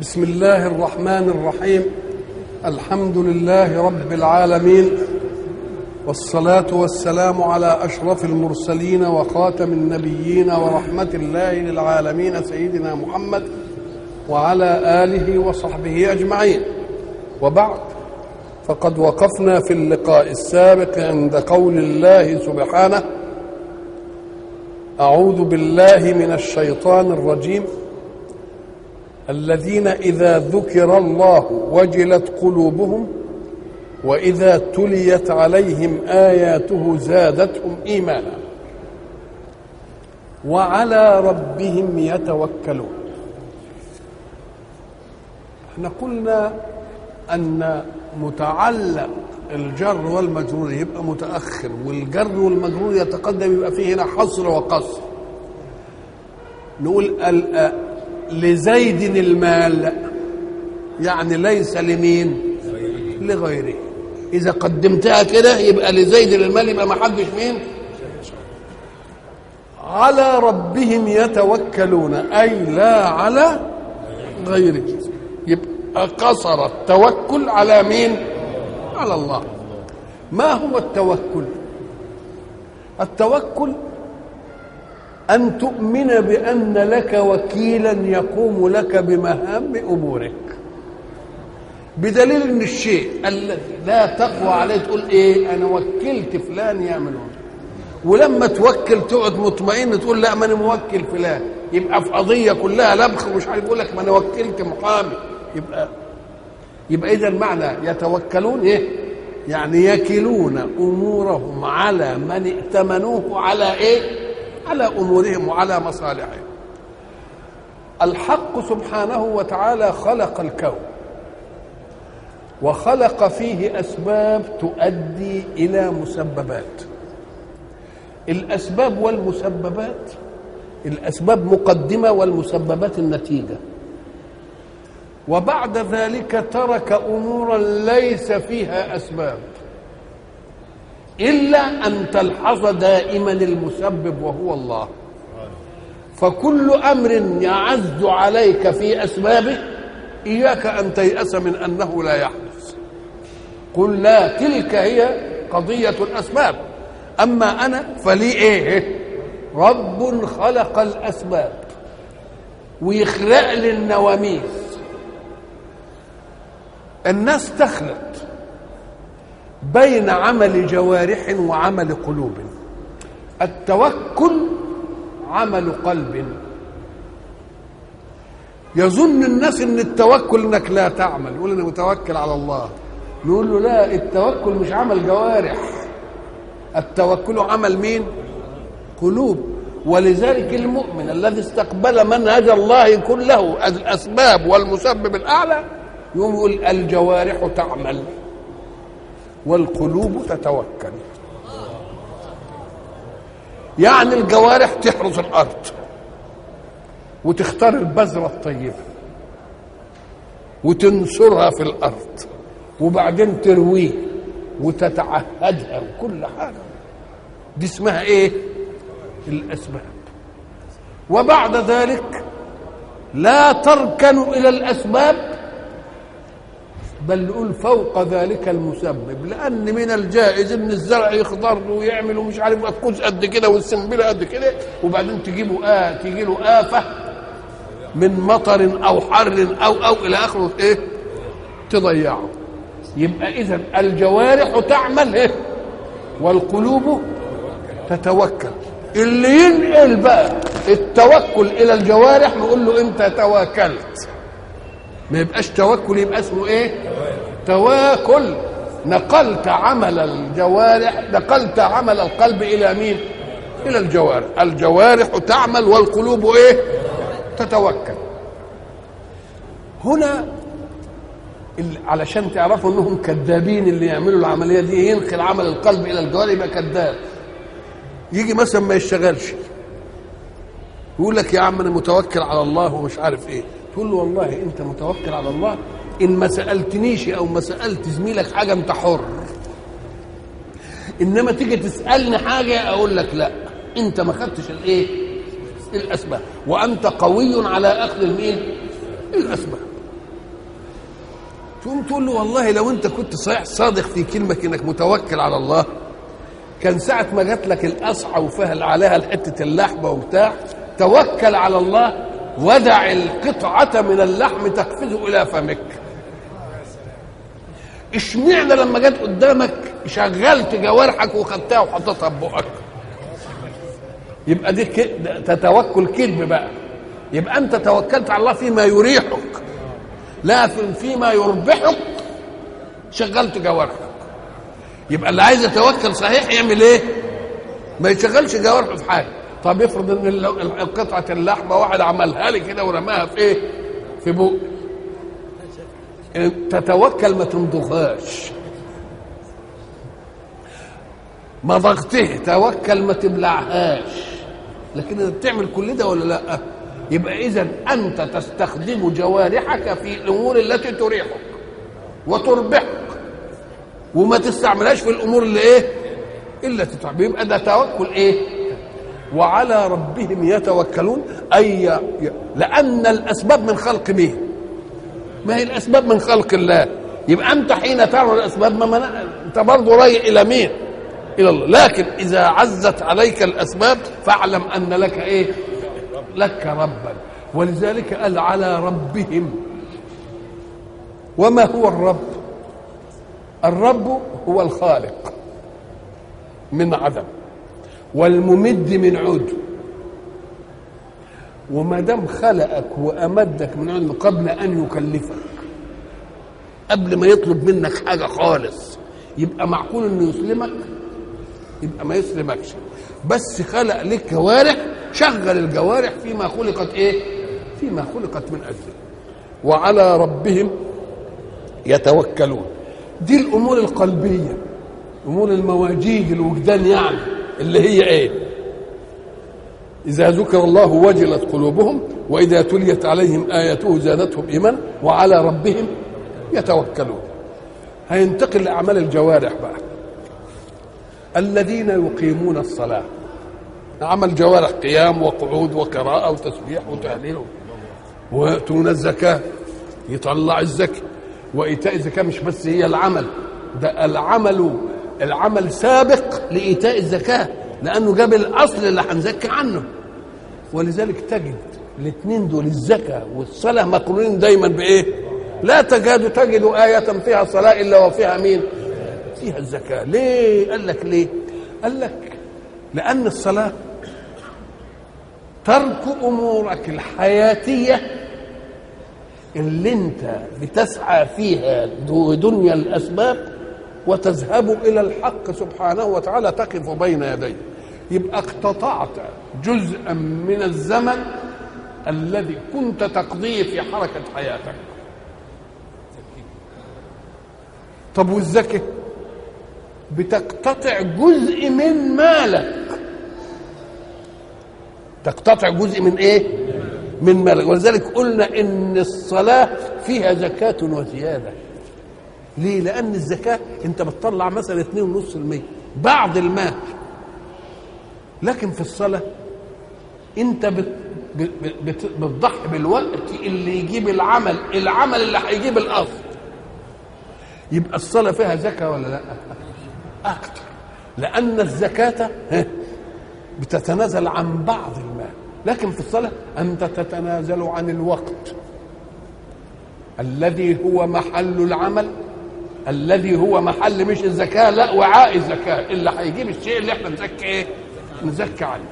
بسم الله الرحمن الرحيم الحمد لله رب العالمين والصلاة والسلام على أشرف المرسلين وخاتم النبيين ورحمة الله للعالمين سيدنا محمد وعلى آله وصحبه أجمعين وبعد فقد وقفنا في اللقاء السابق عند قول الله سبحانه أعوذ بالله من الشيطان الرجيم الذين إذا ذكر الله وجلت قلوبهم وإذا تليت عليهم آياته زادتهم إيمانا وعلى ربهم يتوكلون احنا قلنا أن متعلق الجر والمجرور يبقى متأخر والجر والمجرور يتقدم يبقى فيه هنا حصر وقصر نقول لزيد المال يعني ليس لمين لغيره اذا قدمتها كده يبقى لزيد المال يبقى ما حدش مين على ربهم يتوكلون اي لا على غيره يبقى قصر التوكل على مين على الله ما هو التوكل التوكل أن تؤمن بأن لك وكيلا يقوم لك بمهام أمورك بدليل أن الشيء الذي لا تقوى عليه تقول إيه أنا وكلت فلان يعملون ولما توكل تقعد مطمئن تقول لا ما أنا موكل فلان يبقى في قضية كلها لبخ ومش عارف يقول لك ما أنا وكلت محامي يبقى يبقى إذا المعنى يتوكلون إيه؟ يعني يكلون أمورهم على من ائتمنوه على إيه؟ على امورهم وعلى مصالحهم الحق سبحانه وتعالى خلق الكون وخلق فيه اسباب تؤدي الى مسببات الاسباب والمسببات الاسباب مقدمه والمسببات النتيجه وبعد ذلك ترك امورا ليس فيها اسباب إلا أن تلحظ دائما المسبب وهو الله فكل أمر يعز عليك في أسبابه إياك أن تيأس من أنه لا يحدث قل لا تلك هي قضية الأسباب أما أنا فلي إيه رب خلق الأسباب ويخلق لي النواميس الناس تخلط بين عمل جوارح وعمل قلوب التوكل عمل قلب يظن الناس ان التوكل انك لا تعمل يقول انا متوكل على الله نقول له لا التوكل مش عمل جوارح التوكل عمل مين قلوب ولذلك المؤمن الذي استقبل منهج الله كله الاسباب والمسبب الاعلى يقوم يقول الجوارح تعمل والقلوب تتوكل يعني الجوارح تحرث الارض وتختار البذره الطيبه وتنصرها في الارض وبعدين ترويه وتتعهدها وكل حاجه دي اسمها ايه الاسباب وبعد ذلك لا تركن الى الاسباب بل نقول فوق ذلك المسبب لان من الجائز ان الزرع يخضر ويعمل ومش عارف الكوز قد كده والسنبله قد كده وبعدين تجيبه آه تجي له آفة من مطر او حر او او الى اخره ايه تضيعه يبقى اذا الجوارح تعمل ايه والقلوب تتوكل اللي ينقل بقى التوكل الى الجوارح نقول له انت توكلت ما يبقاش توكل يبقى اسمه ايه تواكل نقلت عمل الجوارح نقلت عمل القلب الى مين الى الجوارح الجوارح تعمل والقلوب ايه تتوكل هنا علشان تعرفوا انهم كذابين اللي يعملوا العمليه دي ينقل عمل القلب الى الجوارح يبقى كذاب يجي مثلا ما يشتغلش يقول لك يا عم انا متوكل على الله ومش عارف ايه تقول له والله انت متوكل على الله ان ما سالتنيش او ما سالت زميلك حاجه انت حر انما تيجي تسالني حاجه اقول لك لا انت ما خدتش الايه الاسباب وانت قوي على اخذ المين الاسباب تقوم تقول له والله لو انت كنت صحيح صادق في كلمه انك متوكل على الله كان ساعة ما جات لك القصعة وفيها عليها حتة اللحمة وبتاع توكل على الله ودع القطعة من اللحم تقفز إلى فمك اشمعنى لما جت قدامك شغلت جوارحك وخدتها وحطيتها في بقك يبقى دي تتوكل كذب بقى يبقى انت توكلت على الله فيما يريحك لا فيما يربحك شغلت جوارحك يبقى اللي عايز يتوكل صحيح يعمل ايه ما يشغلش جوارحه في حاجه طب افرض ان قطعه اللحمه واحد عملها لي كده ورماها في ايه في بوق تتوكل ما تمضغهاش مضغته توكل ما تبلعهاش لكن انت بتعمل كل ده ولا لا يبقى اذا انت تستخدم جوارحك في الامور التي تريحك وتربحك وما تستعملهاش في الامور اللي ايه الا تتعب يبقى ده توكل ايه وعلى ربهم يتوكلون اي لان الاسباب من خلق مين ما هي الاسباب من خلق الله يبقى انت حين ترى الاسباب ما منع انت برضه رايح الى مين الى الله لكن اذا عزت عليك الاسباب فاعلم ان لك ايه لك ربا ولذلك قال على ربهم وما هو الرب الرب هو الخالق من عدم والممد من عود وما دام خلقك وامدك من عود قبل ان يكلفك قبل ما يطلب منك حاجه خالص يبقى معقول انه يسلمك يبقى ما يسلمكش بس خلق لك جوارح شغل الجوارح فيما خلقت ايه فيما خلقت من اجله وعلى ربهم يتوكلون دي الامور القلبيه امور المواجيه الوجدان يعني اللي هي ايه اذا ذكر الله وجلت قلوبهم واذا تليت عليهم اياته زادتهم ايمانا وعلى ربهم يتوكلون هينتقل لاعمال الجوارح بقى الذين يقيمون الصلاه عمل جوارح قيام وقعود وقراءه وتسبيح وتهليل ويؤتون الزكاه يطلع الزكاه وايتاء الزكاه مش بس هي العمل ده العمل العمل سابق لايتاء الزكاه لانه جاب الاصل اللي هنزكي عنه ولذلك تجد الاثنين دول الزكاه والصلاه مقرونين دايما بايه؟ لا تكاد تجد آية فيها صلاة إلا وفيها مين؟ فيها الزكاة، ليه؟ قال لك ليه؟ قال لك لأن الصلاة ترك أمورك الحياتية اللي انت بتسعى فيها دنيا الاسباب وتذهب الى الحق سبحانه وتعالى تقف بين يديه يبقى اقتطعت جزءا من الزمن الذي كنت تقضيه في حركه حياتك طب والزكاه بتقتطع جزء من مالك تقتطع جزء من ايه من مالك ولذلك قلنا ان الصلاه فيها زكاه وزياده ليه لان الزكاه انت بتطلع مثلا 2.5% بعض المال لكن في الصلاه انت بت بت بتضحي بالوقت اللي يجيب العمل العمل اللي هيجيب الاصل يبقى الصلاه فيها زكاه ولا لا اكتر لان الزكاه بتتنازل عن بعض المال لكن في الصلاة أنت تتنازل عن الوقت الذي هو محل العمل الذي هو محل مش الزكاة لا وعاء الزكاة اللي هيجيب الشيء اللي احنا نزكي ايه؟ نزكي عنه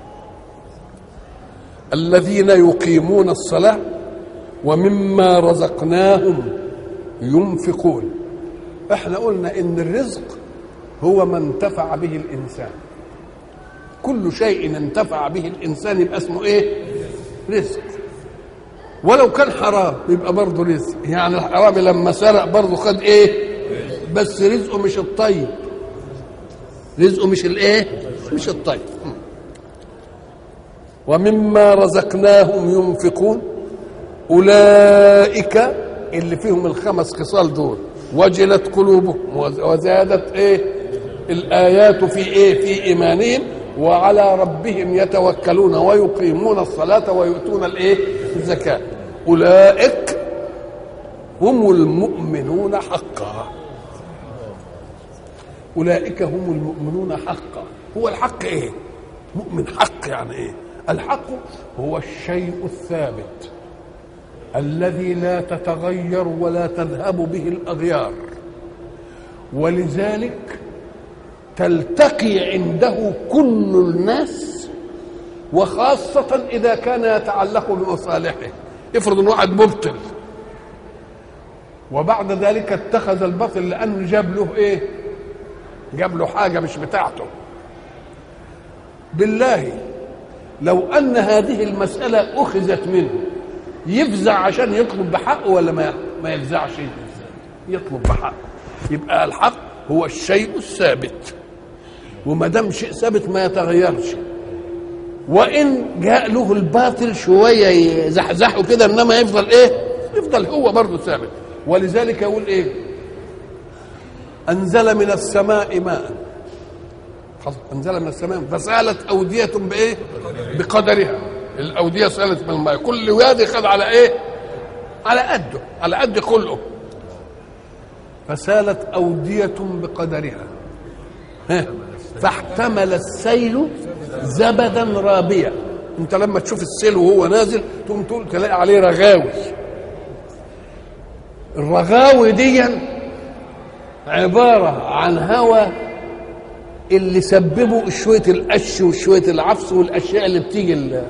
الذين يقيمون الصلاة ومما رزقناهم ينفقون احنا قلنا ان الرزق هو ما انتفع به الانسان كل شيء انتفع به الانسان يبقى اسمه ايه رزق ولو كان حرام يبقى برضه رزق يعني الحرامي لما سرق برضه خد ايه بس رزقه مش الطيب رزقه مش الايه مش الطيب ومما رزقناهم ينفقون اولئك اللي فيهم الخمس خصال دول وجلت قلوبهم وزادت ايه الايات في ايه في ايمانهم وعلى ربهم يتوكلون ويقيمون الصلاة ويؤتون الايه الزكاة أولئك هم المؤمنون حقا اولئك هم المؤمنون حقا هو الحق ايه مؤمن حق يعني ايه الحق هو الشيء الثابت الذي لا تتغير ولا تذهب به الاغيار ولذلك تلتقي عنده كل الناس وخاصة إذا كان يتعلق بمصالحه افرض ان واحد مبطل وبعد ذلك اتخذ الباطل لأنه جاب له إيه؟ جاب له حاجة مش بتاعته بالله لو أن هذه المسألة أخذت منه يفزع عشان يطلب بحقه ولا ما ما يفزعش يطلب بحقه يبقى الحق هو الشيء الثابت وما دام شيء ثابت ما يتغيرش وان جاء له الباطل شويه يزحزحه كده انما يفضل ايه يفضل هو برضه ثابت ولذلك يقول ايه انزل من السماء ماء انزل من السماء فسالت اوديه بايه بقدرها الاوديه سالت من الماء كل وادي خد على ايه على قده على قد خلقه فسالت اوديه بقدرها ها فاحتمل السيل زبدا رابيا انت لما تشوف السيل وهو نازل تقوم تقول تلاقي عليه رغاوي الرغاوي دي عبارة عن هواء اللي سببوا شوية القش وشوية العفس والأشياء اللي بتيجي ال-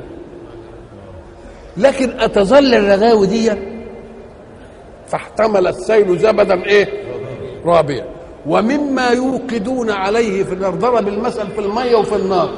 لكن أتظل الرغاوي دي فاحتمل السيل زبدا ايه رابيا ومما يوقدون عليه في النار ضرب المثل في الميه وفي النار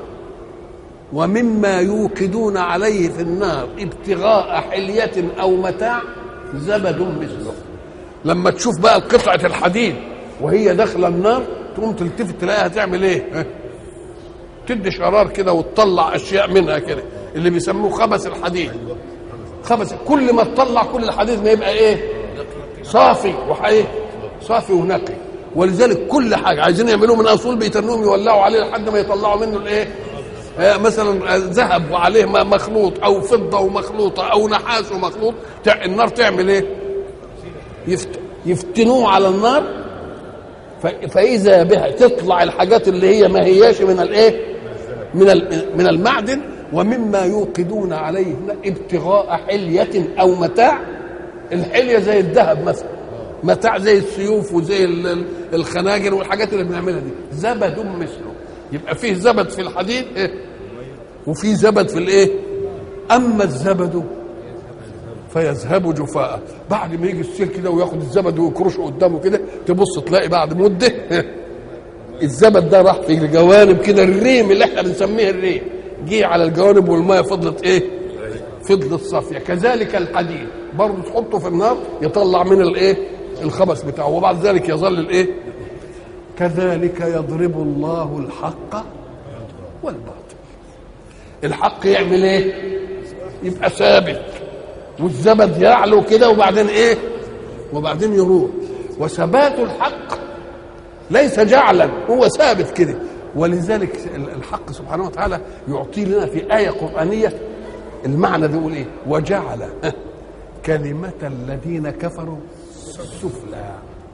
ومما يوقدون عليه في النار ابتغاء حلية أو متاع زبد مثله لما تشوف بقى قطعة الحديد وهي داخلة النار تقوم تلتفت تلاقيها تعمل ايه ها؟ تدي شرار كده وتطلع اشياء منها كده اللي بيسموه خبث الحديد خبث كل ما تطلع كل الحديد ما يبقى ايه صافي وحايه صافي ونقي ولذلك كل حاجه عايزين يعملوه من اصول بيتنوهم يولعوا عليه لحد ما يطلعوا منه الايه آه، مثلا ذهب وعليه ما مخلوط او فضه ومخلوطه او نحاس ومخلوط تع- النار تعمل ايه يفت... يفتنوه على النار ف... فاذا بها تطلع الحاجات اللي هي ما هياش من الايه من ال... من المعدن ومما يوقدون عليه ابتغاء حلية أو متاع الحلية زي الذهب مثلا متاع زي السيوف وزي ال- ال- الخناجر والحاجات اللي بنعملها دي زبد مثله يبقى فيه زبد في الحديد إيه؟ وفيه زبد في الايه اما الزبد فيذهب جفاء بعد ما يجي السيل كده وياخد الزبد ويكرشه قدامه كده تبص تلاقي بعد مده الزبد ده راح في الجوانب كده الريم اللي احنا بنسميه الريم جه على الجوانب والميه فضلت ايه فضلت صافيه كذلك الحديد برضه تحطه في النار يطلع من الايه الخبث بتاعه وبعد ذلك يظل الايه كذلك يضرب الله الحق والباطل الحق يعمل ايه يبقى ثابت والزبد يعلو كده وبعدين ايه وبعدين يروح وثبات الحق ليس جعلا هو ثابت كده ولذلك الحق سبحانه وتعالى يعطي لنا في آية قرآنية المعنى بيقول ايه وجعل كلمة الذين كفروا السفلى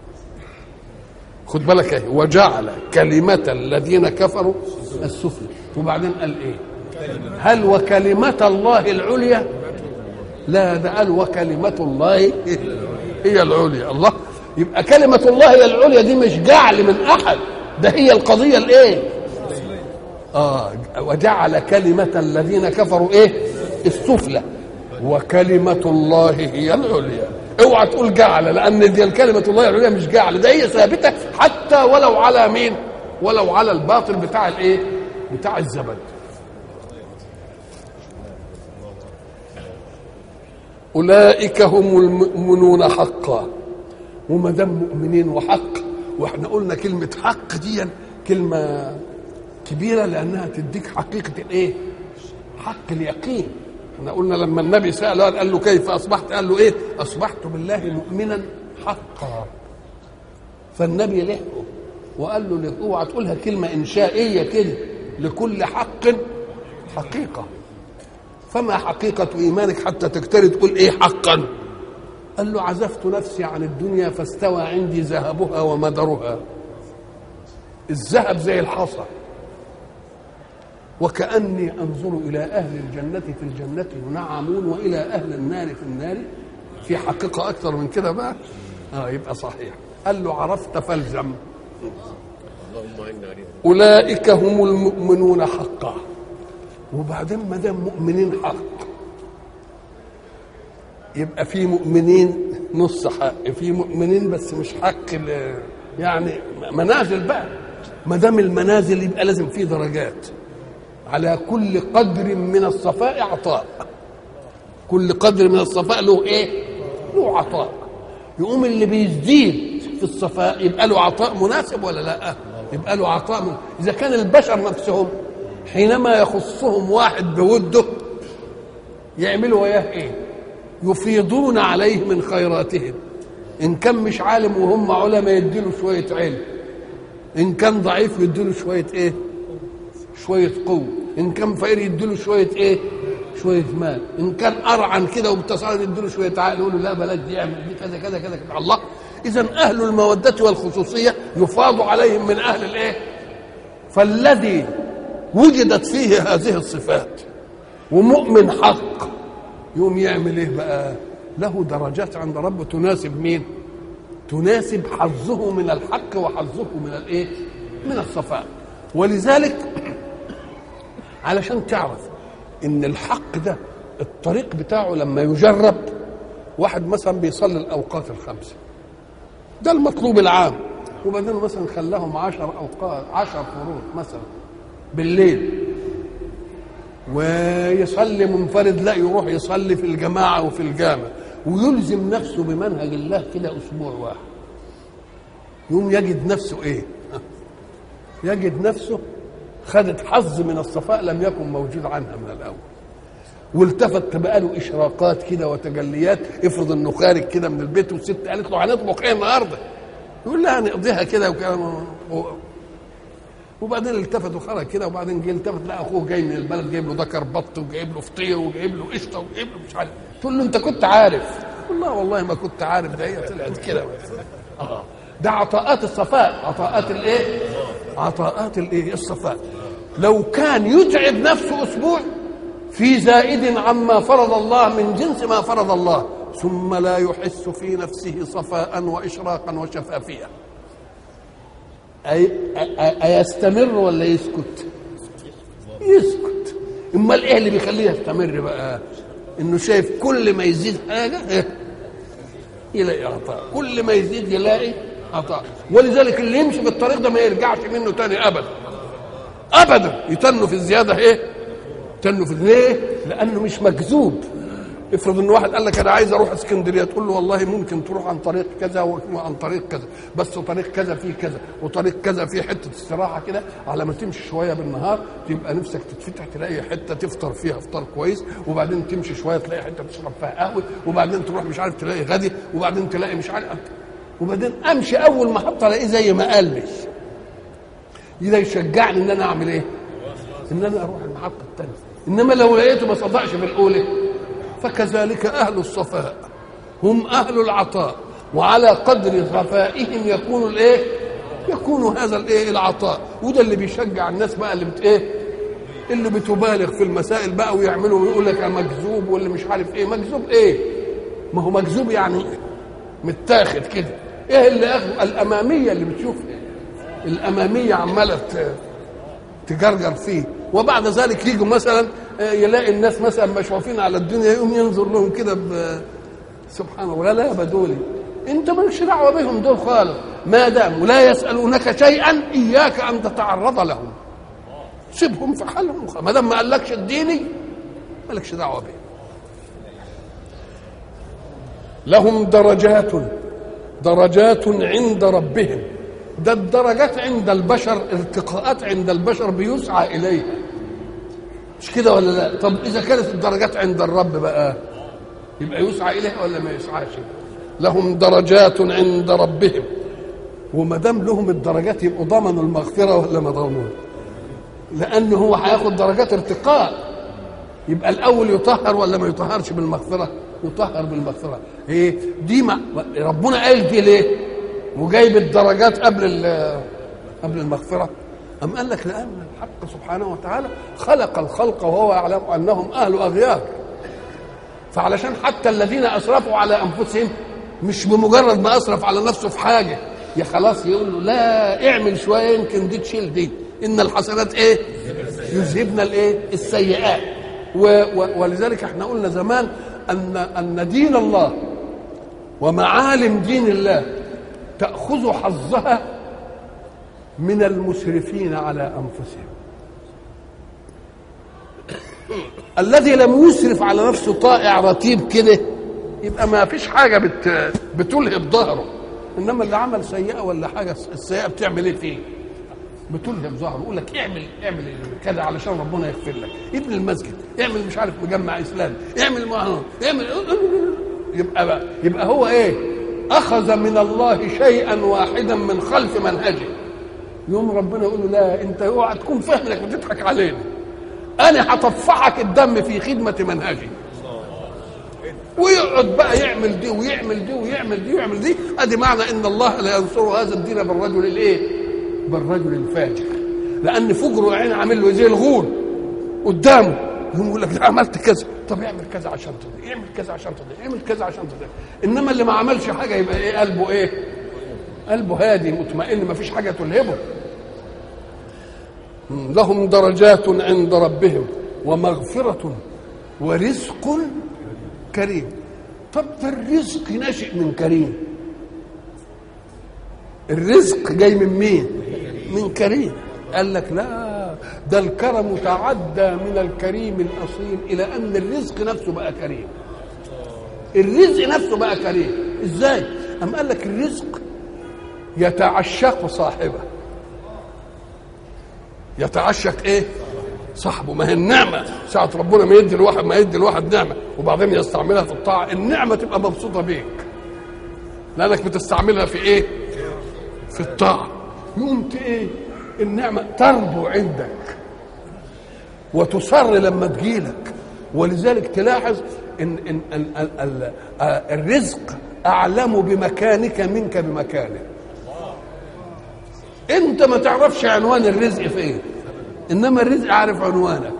خد بالك ايه وجعل كلمة الذين كفروا السفلى وبعدين قال ايه هل وكلمة الله العليا لا ده قال وكلمة الله هي العليا الله يبقى كلمة الله هي العليا دي مش جعل من أحد ده هي القضية الإيه؟ آه وجعل كلمة الذين كفروا إيه؟ السفلى وكلمة الله هي العليا اوعى تقول جعل لأن دي الكلمة الله العليا مش جعل ده هي ثابتة حتى ولو على مين؟ ولو على الباطل بتاع الإيه؟ بتاع الزبد أولئك هم المؤمنون حقا وما دام مؤمنين وحق واحنا قلنا كلمة حق دي كلمة كبيرة لأنها تديك حقيقة الإيه؟ حق اليقين احنا قلنا لما النبي سأله قال له كيف أصبحت؟ قال له إيه؟ أصبحت بالله مؤمنا حقا فالنبي لحقه وقال له لك اوعى تقولها كلمة إنشائية كده لكل حق حقيقة فما حقيقة إيمانك حتى تكتري تقول إيه حقا قال له عزفت نفسي عن الدنيا فاستوى عندي ذهبها ومدرها الذهب زي الحصى وكأني أنظر إلى أهل الجنة في الجنة ينعمون وإلى أهل النار في النار في حقيقة أكثر من كده بقى آه يبقى صحيح قال له عرفت فالزم أولئك هم المؤمنون حقا وبعدين ما دام مؤمنين حق يبقى في مؤمنين نص حق في مؤمنين بس مش حق ال- يعني منازل بقى ما دام المنازل يبقى لازم في درجات على كل قدر من الصفاء عطاء كل قدر من الصفاء له ايه له عطاء يقوم اللي بيزيد في الصفاء يبقى له عطاء مناسب ولا لا يبقى له عطاء من... اذا كان البشر نفسهم حينما يخصهم واحد بوده يعملوا وياه ايه يفيضون عليه من خيراتهم ان كان مش عالم وهم علماء يديله شويه علم ان كان ضعيف يديله شويه ايه شويه قوه ان كان فقير يديله شويه ايه شويه مال ان كان ارعن كده وبتصارد يديله شويه عقل يقول له لا بلاش دي اعمل دي كذا كذا كذا كذا الله اذا اهل الموده والخصوصيه يفاض عليهم من اهل الايه فالذي وجدت فيه هذه الصفات ومؤمن حق يقوم يعمل ايه بقى له درجات عند ربه تناسب مين تناسب حظه من الحق وحظه من الايه من الصفاء ولذلك علشان تعرف ان الحق ده الطريق بتاعه لما يجرب واحد مثلا بيصلي الاوقات الخمسه ده المطلوب العام وبعدين مثلا خلاهم عشر اوقات عشر فروض مثلا بالليل ويصلي منفرد لا يروح يصلي في الجماعه وفي الجامع ويلزم نفسه بمنهج الله كده اسبوع واحد يوم يجد نفسه ايه يجد نفسه خدت حظ من الصفاء لم يكن موجود عنها من الاول والتفت بقى له اشراقات كده وتجليات افرض انه خارج كده من البيت والست قالت له هنطبخ ايه النهارده يقول لها هنقضيها كده وكده و- وبعدين التفت وخرج كده وبعدين جه التفت لقى اخوه جاي من البلد جايب له ذكر بط وجايب له فطير وجايب له قشطه وجايب له مش عارف تقول له انت كنت عارف يقول لا والله ما كنت عارف ده هي طلعت كده اه ده عطاءات الصفاء عطاءات الايه عطاءات الايه الصفاء لو كان يتعب نفسه اسبوع في زائد عما فرض الله من جنس ما فرض الله ثم لا يحس في نفسه صفاء واشراقا وشفافيه أي أي- أيستمر ولا يسكت؟ يسكت امال ايه اللي بيخليه يستمر بقى؟ انه شايف كل ما يزيد حاجه إيه؟ يلاقي عطاء كل ما يزيد يلاقي عطاء ولذلك اللي يمشي بالطريق ده ما يرجعش منه تاني ابدا ابدا يتنوا في الزياده ايه؟ يتنوا في ليه؟ لانه مش مجذوب افرض ان واحد قال لك انا عايز اروح اسكندريه تقول له والله ممكن تروح عن طريق كذا وعن طريق كذا بس طريق كذا فيه كذا وطريق كذا فيه حته استراحه كده على ما تمشي شويه بالنهار تبقى نفسك تتفتح تلاقي حته تفطر فيها فطار كويس وبعدين تمشي شويه تلاقي حته تشرب فيها قهوه وبعدين تروح مش عارف تلاقي غدي وبعدين تلاقي مش عارف وبعدين امشي اول محطه الاقيه زي ما قال لي ده يشجعني ان انا اعمل ايه؟ ان انا اروح المحطه الثانيه انما لو لقيته ما صدقش في الاولى فكذلك اهل الصفاء هم اهل العطاء وعلى قدر صفائهم يكون الايه يكون هذا الايه العطاء وده اللي بيشجع الناس بقى اللي بت ايه اللي بتبالغ في المسائل بقى ويعملوا ويقول لك انا مجذوب واللي مش عارف ايه مجذوب ايه ما هو مجذوب يعني متاخد كده ايه اللي اخذه الاماميه اللي بتشوفها الاماميه عماله ت- تجرجر فيه وبعد ذلك يجوا مثلا آه، يلاقي الناس مثلا مشوفين على الدنيا يقوم ينظر لهم كده ب- سبحان الله لا بدولي انت مالكش دعوه بهم دول خالص ما داموا لا يسالونك شيئا اياك ان تتعرض لهم سيبهم في حالهم ما دام ما قالكش اديني مالكش دعوه بهم لهم درجات درجات عند ربهم ده الدرجات عند البشر ارتقاءات عند البشر بيسعى اليها مش كده ولا لا طب اذا كانت الدرجات عند الرب بقى يبقى يسعى اليها ولا ما يسعاش لهم درجات عند ربهم وما دام لهم الدرجات يبقوا ضمنوا المغفره ولا ما ضمنوا لانه هو هياخد درجات ارتقاء يبقى الاول يطهر ولا ما يطهرش بالمغفره يطهر بالمغفره ايه دي ما ربنا قال دي ليه وجايب الدرجات قبل ال- قبل المغفره أم قال لك لأن الحق سبحانه وتعالى خلق الخلق وهو يعلم أنهم أهل أغيار فعلشان حتى الذين أسرفوا على أنفسهم مش بمجرد ما أسرف على نفسه في حاجة يا خلاص يقول له لا اعمل شوية يمكن دي تشيل دي إن الحسنات إيه يذهبن الإيه السيئات و و ولذلك احنا قلنا زمان أن أن دين الله ومعالم دين الله تأخذ حظها من المسرفين على انفسهم الذي لم يسرف على نفسه طائع رتيب كده يبقى ما فيش حاجه بت بتلهب ظهره انما اللي عمل سيئه ولا حاجه السيئه بتعمل ايه فيه بتلهب ظهره يقول لك اعمل اعمل كذا علشان ربنا يغفر لك ابن المسجد اعمل مش عارف مجمع اسلامي اعمل ما اعمل يبقى بقى يبقى هو ايه اخذ من الله شيئا واحدا من خلف منهجه يوم ربنا يقول له لا انت اوعى تكون فاهم انك بتضحك علينا انا هطفحك الدم في خدمه منهجي ويقعد بقى يعمل دي ويعمل دي ويعمل دي ويعمل دي ادي معنى ان الله لا ينصر هذا الدين بالرجل الايه بالرجل الفاجر لان فجره عين عامل له زي الغول قدامه يقوم يقول لك لا عملت كذا طب اعمل كذا عشان تضيع اعمل كذا عشان تضيع اعمل كذا عشان تضيع انما اللي ما عملش حاجه يبقى ايه قلبه ايه قلبه هادي مطمئن ما فيش حاجه تلهبه لهم درجات عند ربهم ومغفرة ورزق كريم طب ده الرزق ناشئ من كريم الرزق جاي من مين من كريم قال لك لا ده الكرم تعدى من الكريم الأصيل إلى أن الرزق نفسه بقى كريم الرزق نفسه بقى كريم ازاي أم قال لك الرزق يتعشق صاحبه يتعشق ايه صاحبه ما هي النعمه ساعه ربنا ما يدي الواحد ما يدي الواحد نعمه وبعدين يستعملها في الطاعه النعمه تبقى مبسوطه بيك لانك بتستعملها في ايه في الطاعه يقوم ايه النعمه تربو عندك وتصر لما تجيلك ولذلك تلاحظ ان ان, إن, إن, إن الرزق اعلم بمكانك منك بمكانه انت ما تعرفش عنوان الرزق فين انما الرزق عارف عنوانك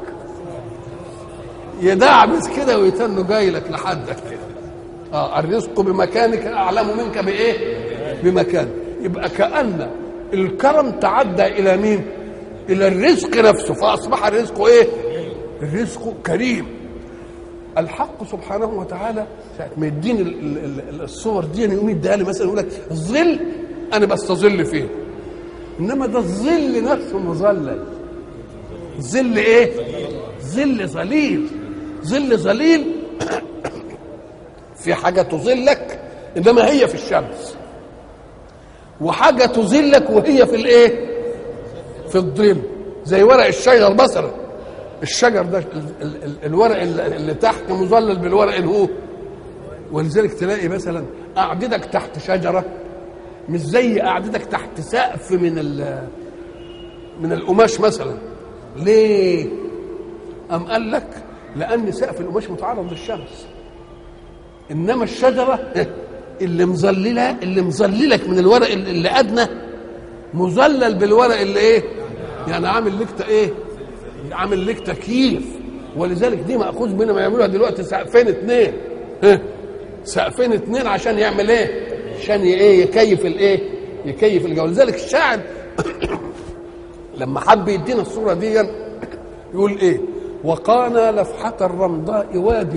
يدعبس كده ويتنه جاي لك لحدك كده اه الرزق بمكانك اعلم منك بايه بمكان يبقى كان الكرم تعدى الى مين الى الرزق نفسه فاصبح الرزق ايه الرزق كريم الحق سبحانه وتعالى ساعة ما يديني الصور دي يقوم يديها لي مثلا يقول لك الظل انا بستظل فيه انما ده الظل نفسه مظلل ظل ايه ظل ظليل ظل ظليل في حاجه تظلك انما هي في الشمس وحاجه تظلك وهي في الايه في الظل زي ورق الشجر مثلا الشجر ده الورق اللي تحت مظلل بالورق اللي هو ولذلك تلاقي مثلا قعدتك تحت شجره مش زي قعدتك تحت سقف من من القماش مثلا ليه أم قال لك لأن سقف القماش متعرض للشمس إنما الشجرة اللي مظللة اللي مظللك من الورق اللي أدنى مظلل بالورق اللي إيه يعني عامل لك إيه عامل لك تكييف ولذلك دي مأخوذ منها ما يعملوها دلوقتي سقفين اتنين سقفين اتنين عشان يعمل ايه عشان ايه يكيف الايه يكيف الجو لذلك الشاعر لما حب يدينا الصوره دي يقول ايه وقانا لفحة الرمضاء وادي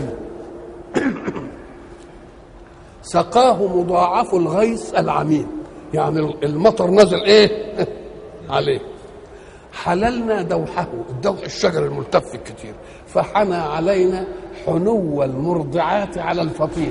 سقاه مضاعف الغيث العميم يعني المطر نزل ايه عليه حللنا دوحه الدوح الشجر الملتف الكتير فحنى علينا حنو المرضعات على الفطيم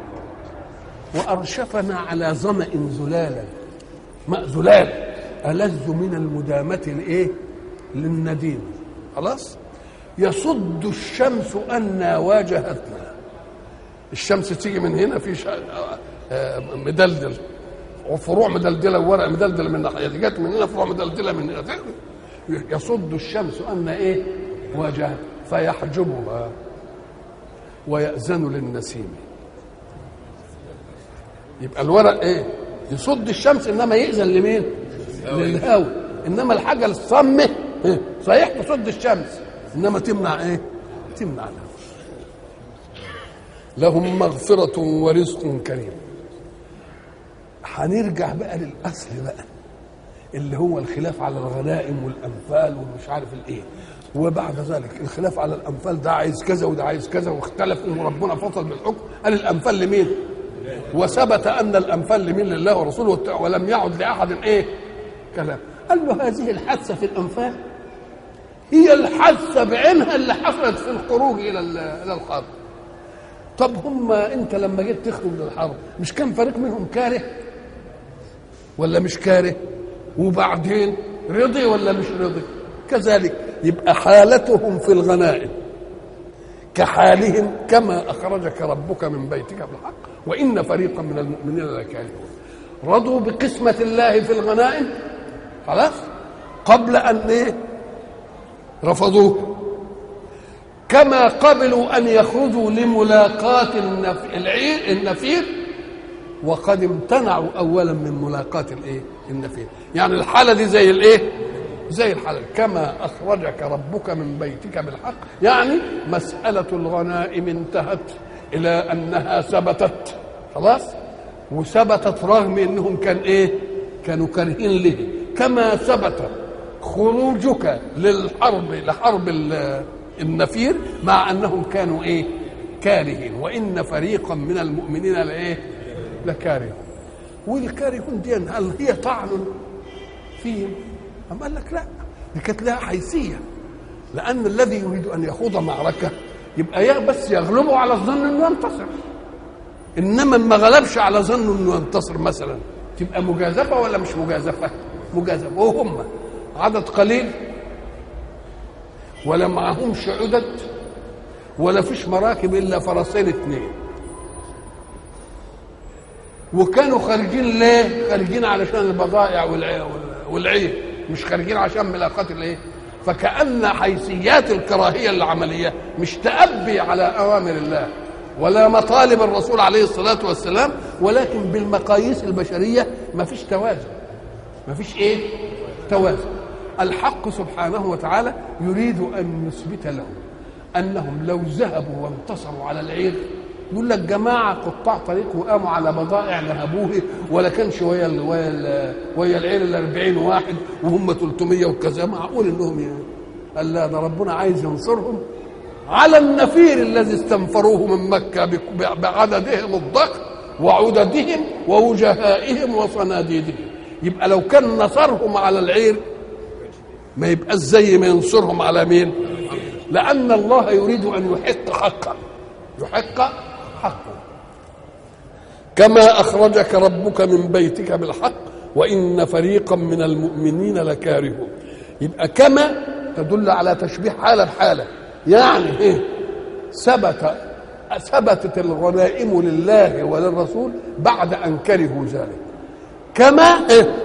وأرشفنا على ظمأ زلالا ماء زلال ألذ من المدامة الإيه؟ للنديم خلاص يصد الشمس أن واجهتنا الشمس تيجي من هنا في شا... مدلدل وفروع مدلدله وورق مدلدل من ناحيه جت من هنا فروع مدلدله من هنا يصد الشمس أن إيه؟ واجهت فيحجبها ويأذن للنسيم يبقى الورق ايه يصد الشمس انما يأذن لمين للهواء انما الحاجه الصمه إيه؟ صحيح تصد الشمس انما تمنع ايه تمنع الهواء لهم مغفرة ورزق كريم هنرجع بقى للأصل بقى اللي هو الخلاف على الغنائم والأنفال ومش عارف الإيه وبعد ذلك الخلاف على الأنفال ده عايز كذا وده عايز كذا واختلف إن ربنا فصل بالحكم قال الأنفال لمين؟ وثبت أن الأنفال لمين لله ورسوله ولم يعد لأحد إيه؟ كلام قال له هذه الحادثة في الأنفال هي الحادثة بعينها اللي حصلت في الخروج إلى إلى الحرب طب هم انت لما جيت تخرج للحرب مش كان فريق منهم كاره ولا مش كاره وبعدين رضي ولا مش رضي كذلك يبقى حالتهم في الغنائم كحالهم كما اخرجك ربك من بيتك بالحق وان فريقا من المؤمنين لكارهون رضوا بقسمه الله في الغنائم خلاص قبل ان ايه رفضوه كما قبلوا ان يخرجوا لملاقاة النف... العير النفير وقد امتنعوا اولا من ملاقاة الايه؟ النفير، يعني الحالة دي زي الايه؟ زي الحالة كما اخرجك ربك من بيتك بالحق، يعني مسألة الغنائم انتهت الى انها ثبتت خلاص؟ وثبتت رغم انهم كان ايه؟ كانوا كارهين له، كما ثبت خروجك للحرب لحرب النفير مع انهم كانوا ايه كارهين وان فريقا من المؤمنين لايه لكارهون والكارهون دي هل هي طعن فيهم أم قال لك لا دي كانت لها حيثيه لان الذي يريد ان يخوض معركه يبقى بس يغلبه على الظن انه ينتصر انما ما غلبش على ظنه انه ينتصر مثلا تبقى مجازفه ولا مش مجازفه مجازفه وهم عدد قليل ولا معهمش عدد ولا فيش مراكب الا فرسين اثنين وكانوا خارجين ليه خارجين علشان البضائع والعير مش خارجين عشان ملاقات الايه فكأن حيثيات الكراهية العملية مش تأبي على أوامر الله ولا مطالب الرسول عليه الصلاة والسلام ولكن بالمقاييس البشرية ما فيش توازن ما فيش ايه توازن الحق سبحانه وتعالى يريد ان يثبت لهم انهم لو ذهبوا وانتصروا على العير يقول لك جماعه قطاع طريق وقاموا على بضائع نهبوه ولا كانش ويا ويا ويا العير ال 40 واحد وهم 300 وكذا معقول انهم يعني قال لا ده ربنا عايز ينصرهم على النفير الذي استنفروه من مكه بعددهم الضخم وعددهم ووجهائهم وصناديدهم يبقى لو كان نصرهم على العير ما يبقاش زي ما ينصرهم على مين لأن الله يريد أن يحق حقه يحق حقه كما أخرجك ربك من بيتك بالحق وإن فريقا من المؤمنين لكارهون يبقى كما تدل على تشبيه حالة بحالة يعني إيه ثبت ثبتت الغنائم لله وللرسول بعد أن كرهوا ذلك كما إيه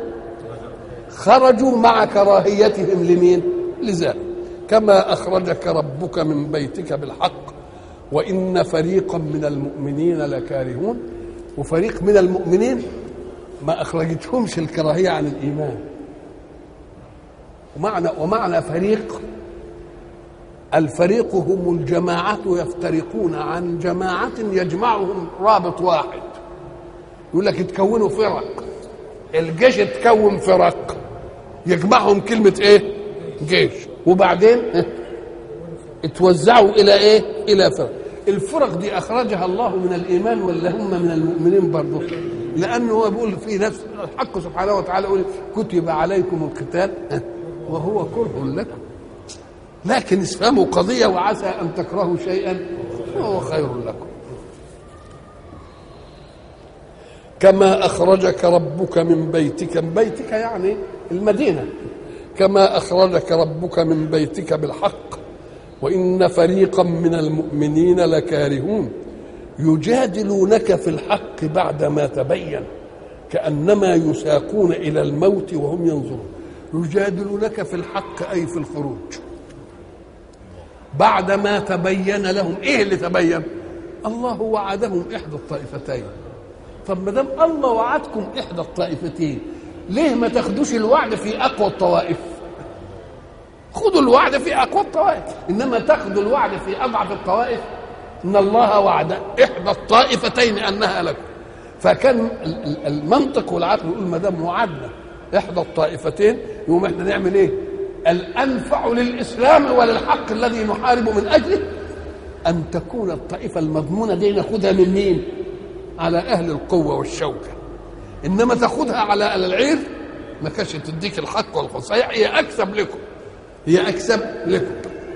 خرجوا مع كراهيتهم لمين لذلك كما اخرجك ربك من بيتك بالحق وان فريقا من المؤمنين لكارهون وفريق من المؤمنين ما اخرجتهمش الكراهيه عن الايمان ومعنى ومعنى فريق الفريق هم الجماعة يفترقون عن جماعة يجمعهم رابط واحد يقول لك يتكونوا فرق الجيش اتكون فرق يجمعهم كلمة ايه جيش وبعدين اتوزعوا الى ايه الى فرق الفرق دي اخرجها الله من الايمان ولا هم من المؤمنين برضه لانه هو بيقول في نفس الحق سبحانه وتعالى يقول كتب عليكم القتال وهو كره لكم لكن افهموا قضية وعسى أن تكرهوا شيئا وهو خير لكم كما أخرجك ربك من بيتك من بيتك يعني المدينة كما أخرجك ربك من بيتك بالحق وإن فريقا من المؤمنين لكارهون يجادلونك في الحق بعدما تبين كأنما يساقون إلى الموت وهم ينظرون يجادلونك في الحق أي في الخروج بعدما تبين لهم ايه اللي تبين الله وعدهم احدى الطائفتين طب ما دام الله وعدكم احدى الطائفتين ليه ما تاخدوش الوعد في اقوى الطوائف خذوا الوعد في اقوى الطوائف انما تاخذوا الوعد في اضعف الطوائف ان الله وعد احدى الطائفتين انها لكم فكان المنطق والعقل يقول ما دام وعدنا احدى الطائفتين يقوم احنا نعمل ايه؟ الانفع للاسلام وللحق الذي نحارب من اجله ان تكون الطائفه المضمونه دي ناخذها من مين؟ على اهل القوه والشوكه انما تاخذها على العير ما كانش تديك الحق والخصايا هي اكسب لكم هي اكسب لكم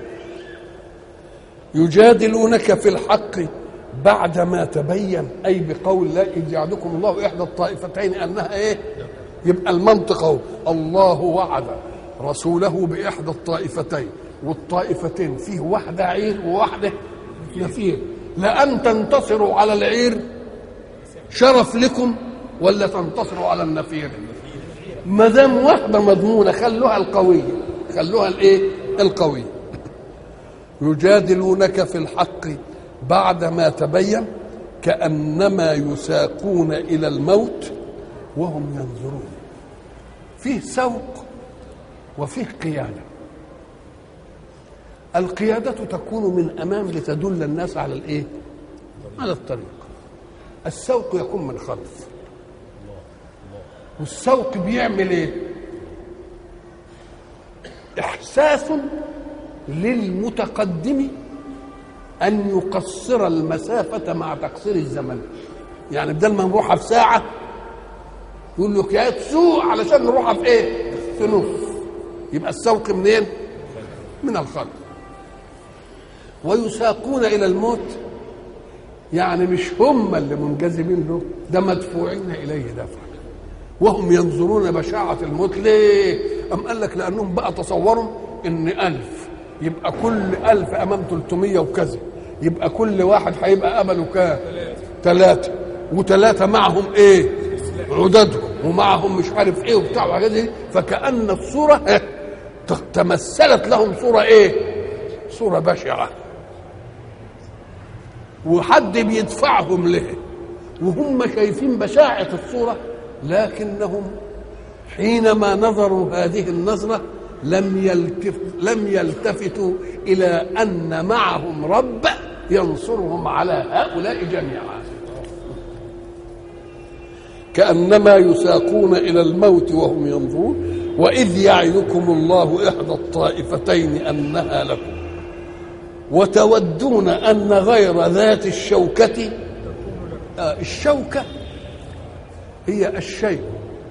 يجادلونك في الحق بعدما تبين اي بقول لا اذ يعدكم الله احدى الطائفتين انها ايه يبقى المنطق اهو الله وعد رسوله باحدى الطائفتين والطائفتين فيه واحده عير وواحده نفير لان تنتصروا على العير شرف لكم ولا تنتصروا على النفير ما دام واحده مضمونه خلوها القويه خلوها الايه القويه يجادلونك في الحق بعدما تبين كانما يساقون الى الموت وهم ينظرون فيه سوق وفيه قياده القياده تكون من امام لتدل الناس على الايه على الطريق السوق يكون من خلف والسوق بيعمل ايه احساس للمتقدم ان يقصر المسافه مع تقصير الزمن يعني بدل ما نروحها في ساعه يقول لك يا تسوق علشان نروحها في ايه في نص يبقى السوق منين من الخلف ويساقون الى الموت يعني مش هم اللي منجذبين له ده مدفوعين اليه دفعا وهم ينظرون بشاعة الموت ليه؟ أم قال لك لأنهم بقى تصوروا إن ألف يبقى كل ألف أمام 300 وكذا يبقى كل واحد هيبقى أمله كام؟ ثلاثة وثلاثة معهم إيه؟ عددهم ومعهم مش عارف إيه وبتاع وحاجات دي فكأن الصورة إيه؟ تمثلت لهم صورة إيه؟ صورة بشعة وحد بيدفعهم له وهم شايفين بشاعة الصورة لكنهم حينما نظروا هذه النظرة لم يلتف لم يلتفتوا إلى أن معهم رب ينصرهم على هؤلاء جميعا كأنما يساقون إلى الموت وهم ينظرون وإذ يعدكم الله إحدى الطائفتين أنها لكم وتودون أن غير ذات الشوكة آه الشوكة هي الشيء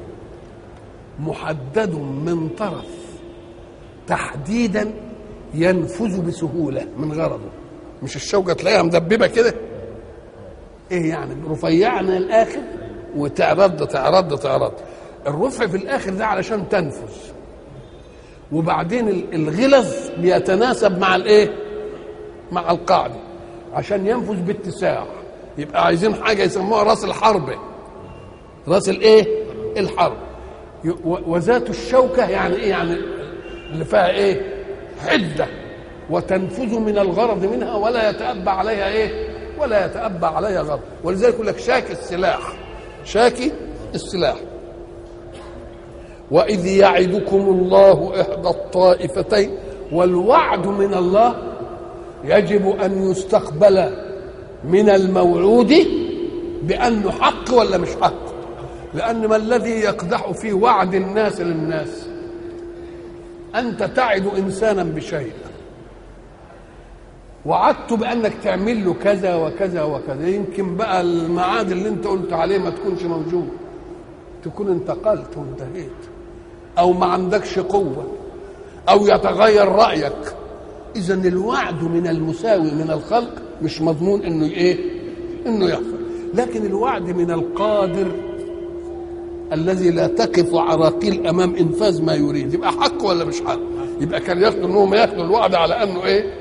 محدد من طرف تحديدا ينفذ بسهولة من غرضه مش الشوكة تلاقيها مدببة كده ايه يعني رفيعة من الآخر وتعرض تعرض تعرض الرفع في الآخر ده علشان تنفذ وبعدين الغلظ بيتناسب مع الايه مع القاعدة عشان ينفذ باتساع يبقى عايزين حاجة يسموها راس الحرب راس الايه الحرب وذات الشوكة يعني ايه يعني اللي فيها ايه حدة وتنفذ من الغرض منها ولا يتأبى عليها ايه ولا يتأبى عليها غرض ولذلك يقول لك شاكي السلاح شاكي السلاح وإذ يعدكم الله إحدى الطائفتين والوعد من الله يجب أن يستقبل من الموعود بأنه حق ولا مش حق لأن ما الذي يقدح في وعد الناس للناس أنت تعد إنسانا بشيء وعدت بأنك تعمل له كذا وكذا وكذا يمكن بقى الميعاد اللي أنت قلت عليه ما تكونش موجود تكون انتقلت وانتهيت أو ما عندكش قوة أو يتغير رأيك إذا الوعد من المساوي من الخلق مش مضمون إنه إيه؟ إنه يحصل لكن الوعد من القادر الذي لا تقف عراقيل امام انفاذ ما يريد يبقى حق ولا مش حق يبقى كان ياخدوا انهم ياخدوا الوعد على انه ايه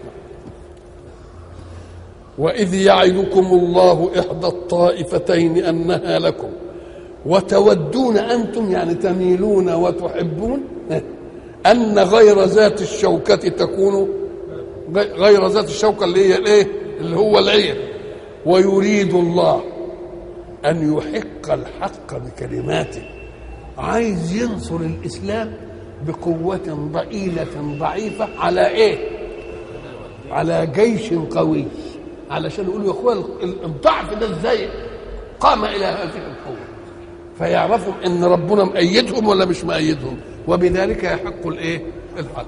واذ يعدكم الله احدى الطائفتين انها لكم وتودون انتم يعني تميلون وتحبون ان غير ذات الشوكه تكون غير ذات الشوكة اللي هي الايه اللي هو العين ويريد الله أن يحق الحق بكلماته عايز ينصر الإسلام بقوة ضئيلة ضعيفة على إيه؟ على جيش قوي علشان يقولوا يا اخوان الضعف ده ازاي قام الى هذه القوه فيعرفوا ان ربنا مأيدهم ولا مش مأيدهم وبذلك يحق الايه الحق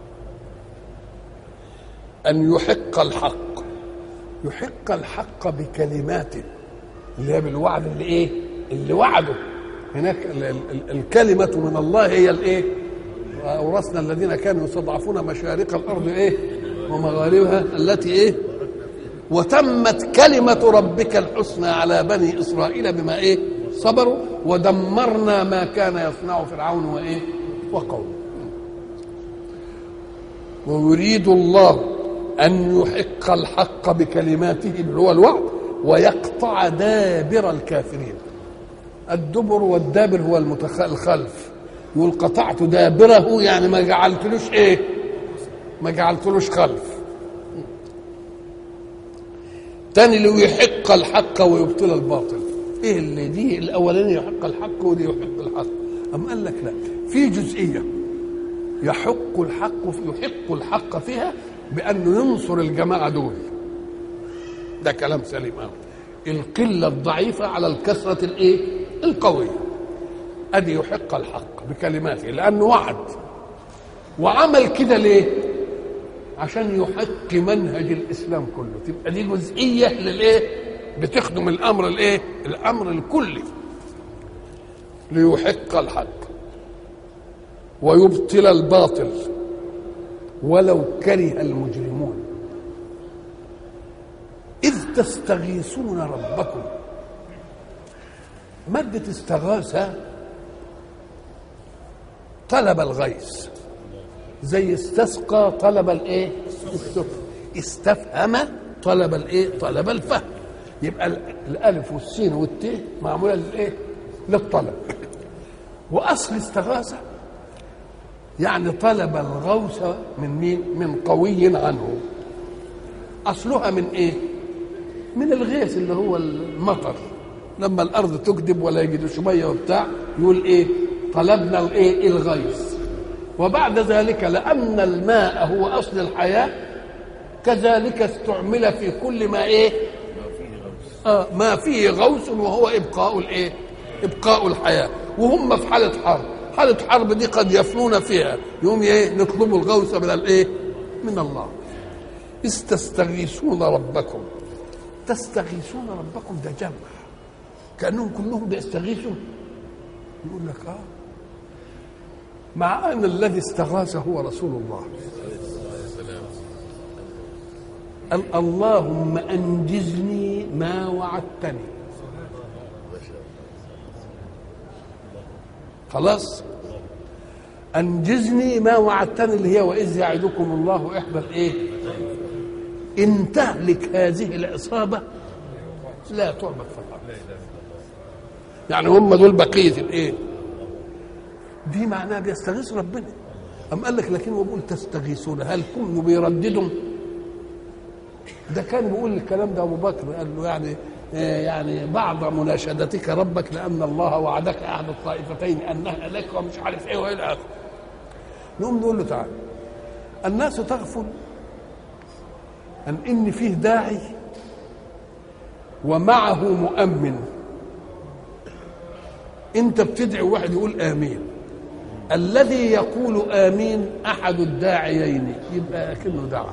ان يحق الحق يحق الحق بكلماته اللي هي بالوعد اللي ايه اللي وعده هناك ال- ال- الكلمة من الله هي الايه وأورثنا الذين كانوا يستضعفون مشارق الأرض ايه ومغاربها التي ايه وتمت كلمة ربك الحسنى على بني إسرائيل بما إيه صبروا ودمرنا ما كان يصنع فرعون وإيه وقومه ويريد الله أن يحق الحق بكلماته اللي هو الوعد ويقطع دابر الكافرين الدبر والدابر هو المتخ... الخلف يقول قطعت دابره يعني ما جعلتلوش ايه ما جعلتلوش خلف تاني اللي يحق الحق ويبطل الباطل ايه اللي دي الاولاني يحق الحق ودي يحق الحق ام قال لك لا في جزئيه يحق الحق يحق الحق فيها بانه ينصر الجماعه دول ده كلام سليم قوي القله الضعيفه على الكثره الايه القويه ادي يحق الحق بكلماته لانه وعد وعمل كده ليه عشان يحق منهج الاسلام كله تبقى دي جزئيه للايه بتخدم الامر الايه الامر الكلي ليحق الحق ويبطل الباطل ولو كره المجرمون اذ تستغيثون ربكم ماده استغاثه طلب الغيث زي استسقى طلب الايه السفر استفهم طلب الايه طلب الفهم يبقى ال- الالف والسين والت معموله للايه للطلب واصل استغاثه يعني طلب الغوث من مين من قوي عنه اصلها من ايه من الغيث اللي هو المطر لما الارض تكذب ولا يجدش ميه وبتاع يقول ايه طلبنا الايه الغيث وبعد ذلك لأن الماء هو أصل الحياة كذلك استعمل في كل ما إيه آه ما فيه غوث وهو إبقاء الإيه إبقاء الحياة وهم في حالة حرب حالة حرب دي قد يفنون فيها يوم إيه نطلبوا الغوث من الإيه من الله إذ تستغيثون ربكم تستغيثون ربكم ده جمع كأنهم كلهم بيستغيثوا يقول لك آه مع أن الذي استغاث هو رسول الله قال اللهم أنجزني ما وعدتني خلاص أنجزني ما وعدتني اللي هي وإذ يعدكم الله إحدى الإيه إن تهلك هذه العصابة لا تعبد في الأرض يعني هم دول بقية الإيه دي معناها بيستغيث ربنا أم قال لك لكن هو بيقول تستغيثون هل كنوا بيرددوا ده كان بيقول الكلام ده ابو بكر قال له يعني آه يعني بعض مناشدتك ربك لان الله وعدك احد الطائفتين انها لك ومش عارف ايه والى اخره نقوم نقول له تعالى الناس تغفل عن ان فيه داعي ومعه مؤمن انت بتدعي واحد يقول امين الذي يقول امين احد الداعيين يبقى كأنه دعا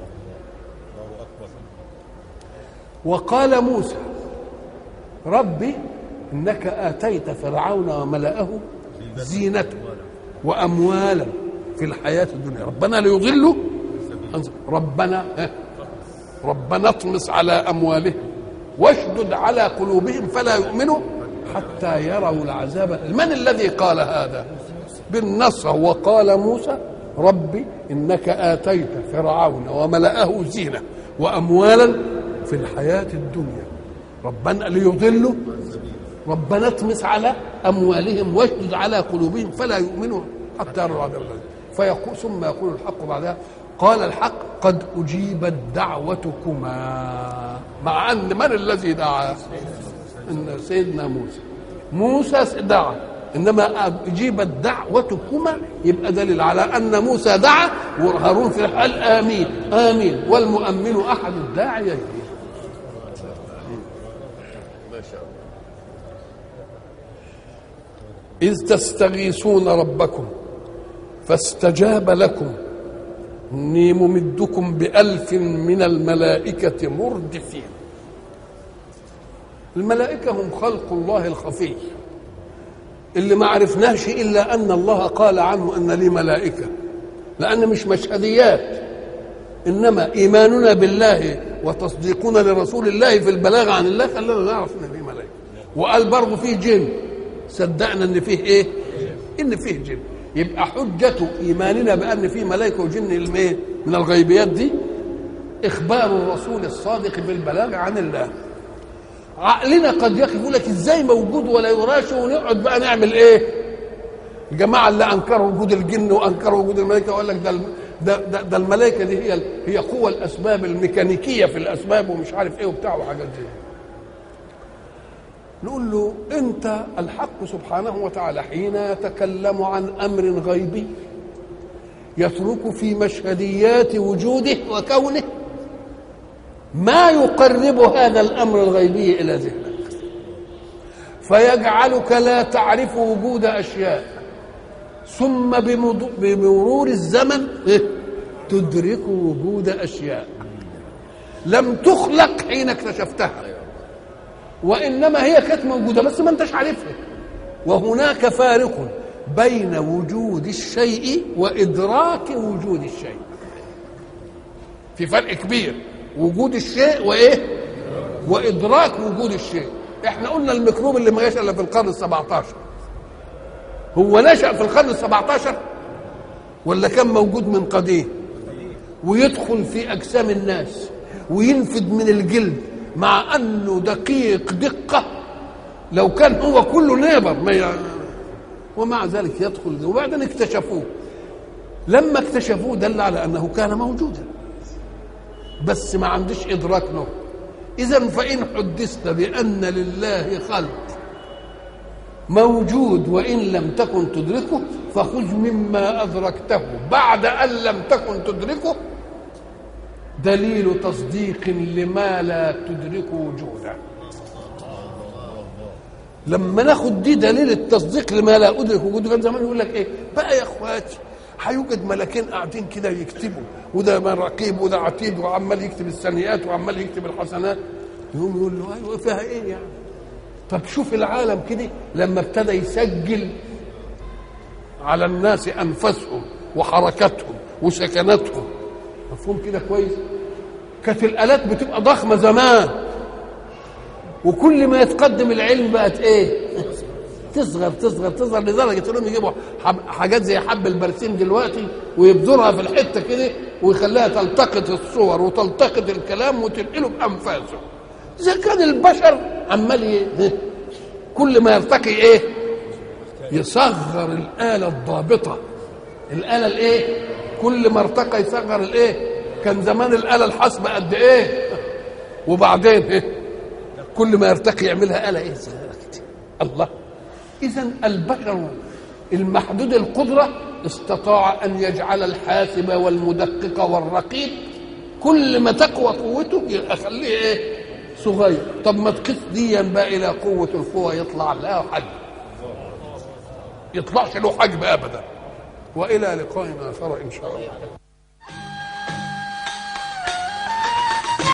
وقال موسى ربي انك اتيت فرعون وملأه زينة واموالا في الحياة الدنيا ربنا ليضلوا ربنا ها، ربنا اطمس على اموالهم واشدد على قلوبهم فلا يؤمنوا حتى يروا العذاب من الذي قال هذا بالنص وقال موسى ربي انك اتيت فرعون وملأه زينه واموالا في الحياه الدنيا ربنا ليضلوا ربنا اطمس على اموالهم واشدد على قلوبهم فلا يؤمنوا حتى يروا العذاب الأليم. فيقول ثم يقول الحق بعدها قال الحق قد أجيبت دعوتكما مع أن من الذي دعا إن سيدنا موسى موسى دعا إنما أجيبت دعوتكما يبقى دليل على أن موسى دعا وهارون في الحال آمين آمين والمؤمن أحد الداعيين إذ تستغيثون ربكم فاستجاب لكم إني ممدكم بألف من الملائكة مردفين الملائكة هم خلق الله الخفي اللي ما عرفناش إلا أن الله قال عنه أن لي ملائكة لأن مش مشهديات إنما إيماننا بالله وتصديقنا لرسول الله في البلاغ عن الله خلانا نعرف أن ليه ملائكة وقال برضه فيه جن صدقنا ان فيه ايه ان فيه جن يبقى حجة إيماننا بأن فيه ملائكة وجن الميه من الغيبيات دي إخبار الرسول الصادق بالبلاغ عن الله عقلنا قد يقف يقول لك ازاي موجود ولا يراش ونقعد بقى نعمل ايه الجماعه اللي انكروا وجود الجن وانكروا وجود الملائكه وقال لك ده ده, ده, ده الملائكه دي هي هي قوى الاسباب الميكانيكيه في الاسباب ومش عارف ايه وبتاع وحاجات دي نقول له انت الحق سبحانه وتعالى حين يتكلم عن امر غيبي يترك في مشهديات وجوده وكونه ما يقرب هذا الامر الغيبي الى ذهنك فيجعلك لا تعرف وجود اشياء ثم بمرور الزمن تدرك وجود اشياء لم تخلق حين اكتشفتها وانما هي كانت موجوده بس ما انتش عارفها وهناك فارق بين وجود الشيء وادراك وجود الشيء في فرق كبير وجود الشيء وايه وادراك وجود الشيء احنا قلنا الميكروب اللي ما جاش الا في القرن ال17 هو نشا في القرن ال17 ولا كان موجود من قديم ويدخل في اجسام الناس وينفد من الجلد مع انه دقيق دقه لو كان هو كله نيبر ما ي... ومع ذلك يدخل وبعدين اكتشفوه لما اكتشفوه دل على انه كان موجودا بس ما عندش ادراك له اذا فان حدثت بان لله خلق موجود وان لم تكن تدركه فخذ مما ادركته بعد ان لم تكن تدركه دليل تصديق لما لا تدرك وجوده لما ناخد دي دليل التصديق لما لا ادرك وجوده كان زمان يقول لك ايه بقى يا اخواتي هيوجد ملكين قاعدين كده يكتبوا وده رقيب وده عتيد وعمال يكتب السيئات وعمال يكتب الحسنات يقوم يقول له ايوه فيها ايه يعني طب شوف العالم كده لما ابتدى يسجل على الناس انفسهم وحركاتهم وسكناتهم مفهوم كده كويس كانت الالات بتبقى ضخمه زمان وكل ما يتقدم العلم بقت ايه تصغر تصغر تصغر لدرجه انهم يجيبوا حاجات زي حب البرسيم دلوقتي ويبذرها في الحته كده ويخليها تلتقط الصور وتلتقط الكلام وتنقله بانفاسه اذا كان البشر عمال كل ما يرتقي ايه يصغر الاله الضابطه الاله الايه كل ما ارتقى يصغر الايه كان زمان الاله الحاسبه قد ايه وبعدين ايه كل ما يرتقي يعملها اله ايه الله اذا البشر المحدود القدره استطاع ان يجعل الحاسب والمدقق والرقيب كل ما تقوى قوته يخليه ايه صغير طب ما تقيس ديا بقى الى قوه القوه يطلع لها حجم يطلعش له حجم ابدا والى لقاء اخر ان شاء الله